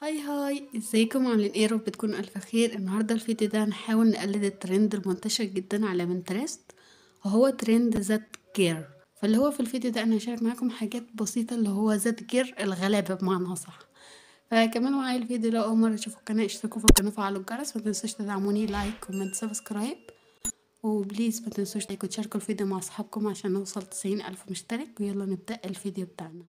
هاي هاي ازيكم عاملين ايه رب تكونوا الف خير النهارده الفيديو ده هنحاول نقلد الترند المنتشر جدا على بنترست وهو ترند ذات جير فاللي هو في الفيديو ده انا هشارك معاكم حاجات بسيطة اللي هو ذات جير الغلابة بمعنى صح فكمان معايا الفيديو لو اول مرة تشوفوا القناة اشتركوا في القناة وفعلوا الجرس متنسوش تدعموني لايك كومنت سبسكرايب وبليز متنسوش لايك وتشاركوا الفيديو مع اصحابكم عشان نوصل تسعين الف مشترك ويلا نبدأ الفيديو بتاعنا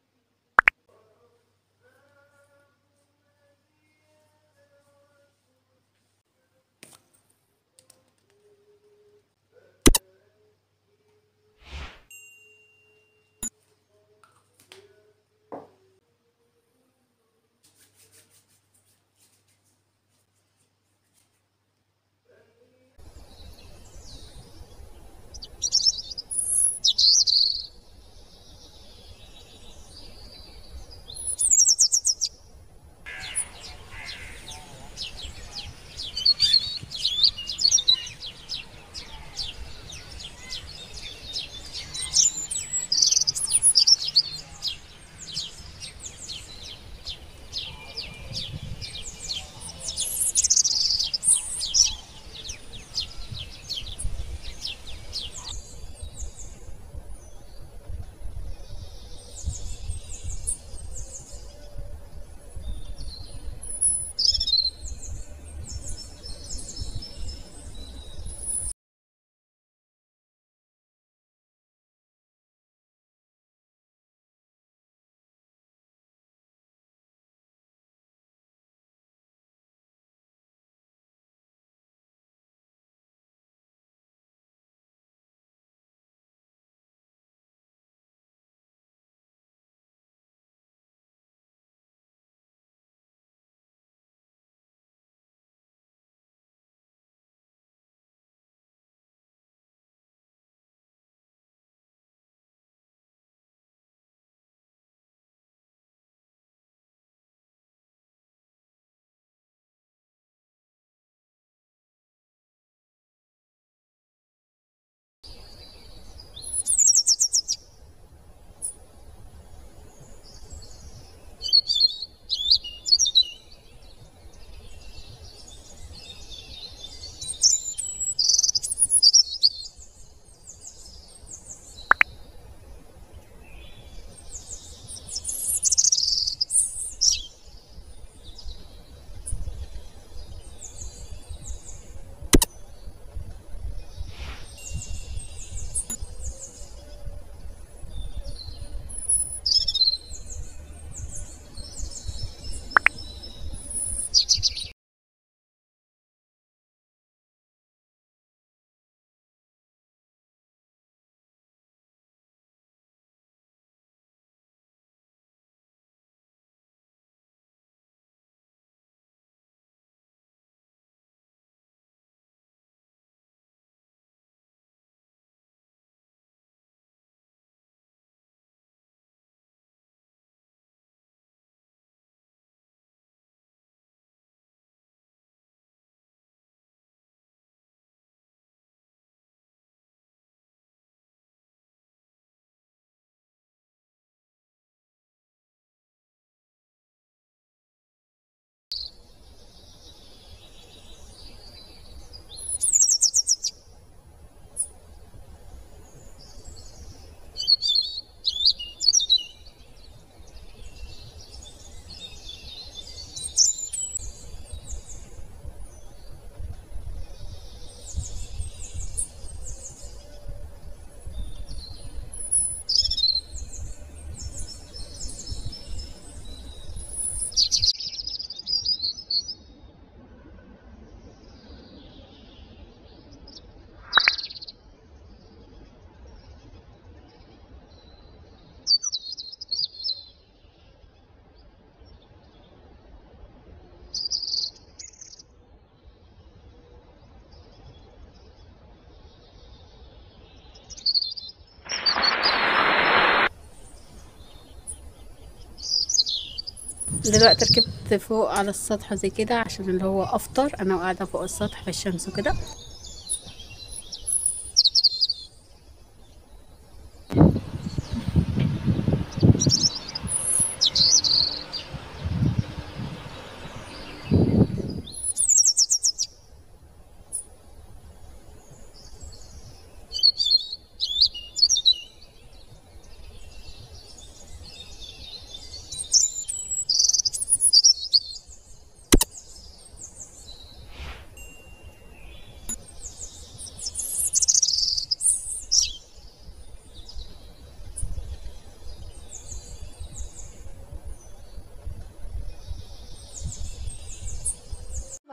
دلوقتي ركبت فوق على السطح زي كده عشان اللي هو افطر انا قاعده فوق السطح في الشمس وكده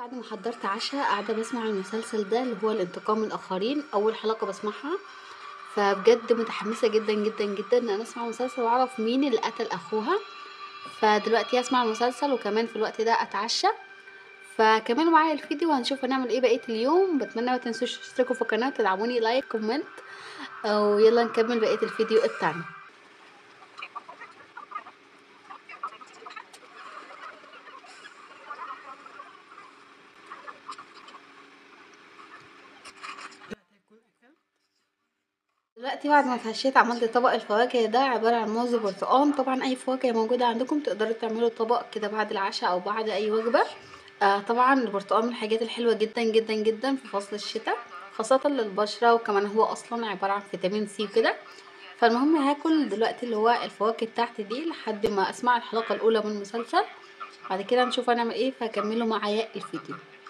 بعد ما حضرت عشاء قاعدة بسمع المسلسل ده اللي هو الانتقام من الآخرين أول حلقة بسمعها فبجد متحمسة جدا جدا جدا ان انا اسمع المسلسل واعرف مين اللي قتل اخوها فدلوقتي هسمع المسلسل وكمان في الوقت ده اتعشى فكملوا معايا الفيديو وهنشوف هنعمل ايه بقية اليوم بتمنى ما تنسوش تشتركوا في القناة وتدعموني لايك كومنت ويلا نكمل بقية الفيديو التاني دلوقتي بعد ما اتعشيت عملت طبق الفواكه ده عبارة عن موز وبرتقال طبعا اي فواكه موجودة عندكم تقدروا تعملوا طبق كده بعد العشاء او بعد اي وجبة آه طبعا البرتقال من الحاجات الحلوة جدا جدا جدا في فصل الشتاء خاصة للبشرة وكمان هو اصلا عبارة عن فيتامين سي وكده فالمهم هاكل دلوقتي اللي هو الفواكه بتاعتي دي لحد ما اسمع الحلقة الاولى من المسلسل بعد كده نشوف هنعمل ايه فكملوا معايا الفيديو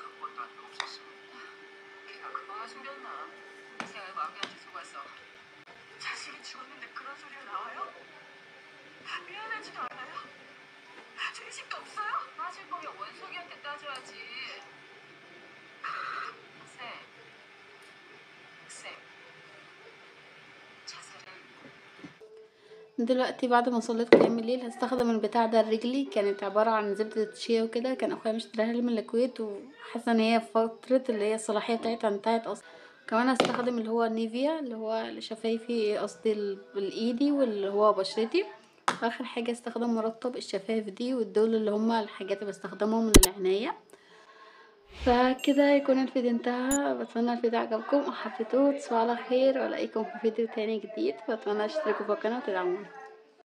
의식도 없어요? 따질 거면 원석이한테 따져야지. 쌤, 쌤, 자살은 دلوقتي بعد ما صليت قيام الليل هستخدم البتاع ده لرجلي كانت عبارة عن زبدة شيا وكده كان اخويا مشتريها لي من الكويت وحاسة ان هي فترة اللي هي الصلاحية بتاعتها انتهت اصلا كمان هستخدم اللي هو نيفيا اللي هو لشفايفي قصدي ال- الايدي واللي هو بشرتي واخر حاجة استخدم مرطب الشفايف دي والدول اللي هما الحاجات اللي بستخدمهم للعناية فكده يكون الفيديو انتهى بتمنى الفيديو عجبكم وحبيتوه تصبحوا على خير والاقيكم في فيديو تاني جديد واتمنى تشتركوا في القناة وتدعموني